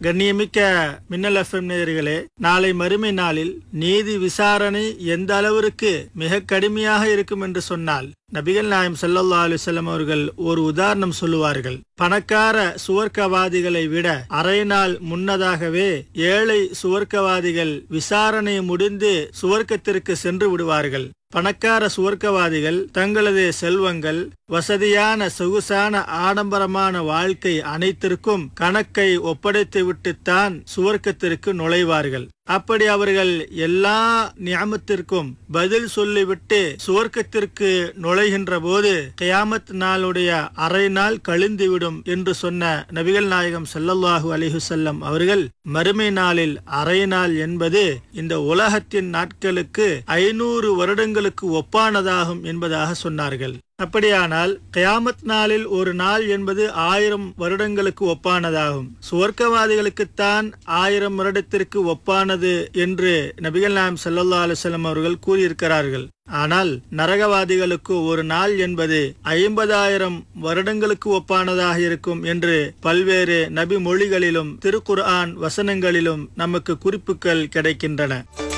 கண்ணியமிக்க மின்னல் எஃப்எம் நேயர்களே நாளை மறுமை நாளில் நீதி விசாரணை எந்த அளவிற்கு மிக கடுமையாக இருக்கும் என்று சொன்னால் நபிகள் நாயம் ஸல்லல்லாஹு அலைஹி வஸல்லம் அவர்கள் ஒரு உதாரணம் சொல்லுவார்கள் பணக்கார சுவர்க்கவாதிகளை விட அரை நாள் முன்னதாகவே ஏழை சுவர்க்கவாதிகள் விசாரணை முடிந்து சுவர்க்கத்திற்கு சென்று விடுவார்கள் பணக்கார சுவர்க்கவாதிகள் தங்களது செல்வங்கள் வசதியான சொகுசான ஆடம்பரமான வாழ்க்கை அனைத்திற்கும் கணக்கை ஒப்படைத்து விட்டுத்தான் சுவர்க்கத்திற்கு நுழைவார்கள் அப்படி அவர்கள் எல்லா நியமத்திற்கும் பதில் சொல்லிவிட்டு சுவர்க்கத்திற்கு நுழைகின்ற போது கியாமத் நாளுடைய அரை நாள் கழிந்துவிடும் என்று சொன்ன நபிகள் நாயகம் ஸல்லல்லாஹு அலைஹி வஸல்லம் அவர்கள் மறுமை நாளில் அரை நாள் என்பது இந்த உலகத்தின் நாட்களுக்கு ஐநூறு வருடங்களுக்கு ஒப்பானதாகும் என்பதாக சொன்னார்கள் அப்படியானால் கயாமத் நாளில் ஒரு நாள் என்பது ஆயிரம் வருடங்களுக்கு ஒப்பானதாகும் சுவர்க்கவாதிகளுக்குத்தான் ஆயிரம் வருடத்திற்கு ஒப்பானது என்று நபிகள் நாயம் ஸல்லல்லாஹு அலைஹி வஸல்லம் அவர்கள் கூறியிருக்கிறார்கள் ஆனால் நரகவாதிகளுக்கு ஒரு நாள் என்பது ஐம்பதாயிரம் வருடங்களுக்கு ஒப்பானதாக இருக்கும் என்று பல்வேறு நபி மொழிகளிலும் திருக்குர்ஆன் வசனங்களிலும் நமக்கு குறிப்புகள் கிடைக்கின்றன